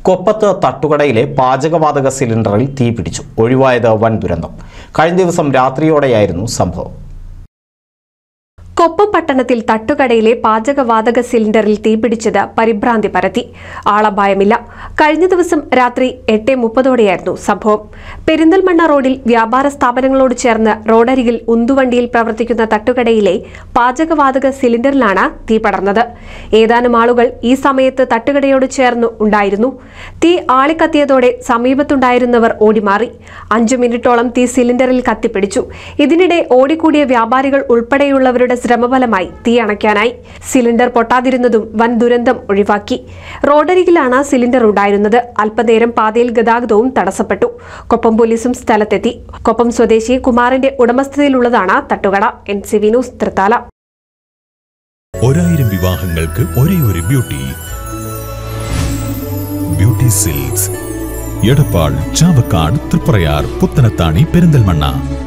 കൊപ്പത്ത് തട്ടുകടയിലെ പാചകവാതക സിലിണ്ടറിൽ തീപിടിച്ചു ഒഴിവായത് വൻ ദുരന്തം കഴിഞ്ഞ ദിവസം രാത്രിയോടെയായിരുന്നു സംഭവം കൊപ്പം പട്ടണത്തിൽ തട്ടുകടയിലെ പാചകവാതക സിലിണ്ടറിൽ തീപിടിച്ചത് പരിഭ്രാന്തി പരത്തി ആളപായമില്ല കഴിഞ്ഞ ദിവസം രാത്രി എട്ട് മുപ്പതോടെയായിരുന്നു സംഭവം പെരിന്തൽമണ്ണ റോഡിൽ വ്യാപാര സ്ഥാപനങ്ങളോട് ചേർന്ന് റോഡരികിൽ ഉന്തുവണ്ടിയിൽ പ്രവർത്തിക്കുന്ന തട്ടുകടയിലെ പാചകവാതക സിലിണ്ടറിലാണ് തീ പടർന്നത് ഏതാനും ആളുകൾ ഈ സമയത്ത് തട്ടുകടയോട് ചേർന്ന് ഉണ്ടായിരുന്നു തീ ആളിക്കത്തിയതോടെ സമീപത്തുണ്ടായിരുന്നവർ ഓടിമാറി അഞ്ചു മിനിറ്റോളം തീ സിലിണ്ടറിൽ കത്തിപ്പിടിച്ചു ഇതിനിടെ ഓടിക്കൂടിയ വ്യാപാരികൾ ഉൾപ്പെടെയുള്ളവരുടെ ശ്രമഫലമായി തീ അണയ്ക്കാനായി സിലിണ്ടർ പൊട്ടാതിരുന്നതും വൻ ദുരന്തം ഒഴിവാക്കി റോഡരികിലാണ് സിലിണ്ടർ ഉണ്ടായിരുന്നത് അല്പനേരം പാതയിൽ ഗതാഗതവും തടസ്സപ്പെട്ടു കൊപ്പം പോലീസും സ്ഥലത്തെത്തി കൊപ്പം സ്വദേശി കുമാറിന്റെ ഉടമസ്ഥതയിലുള്ളതാണ് തട്ടുകട N C V news Thrithala ഒരായിരം വിവാഹങ്ങൾക്ക് ഒരേ ഒരു beauty beauty silks Edappal Chavakkad Triprayar Puthanathani Perinthalmanna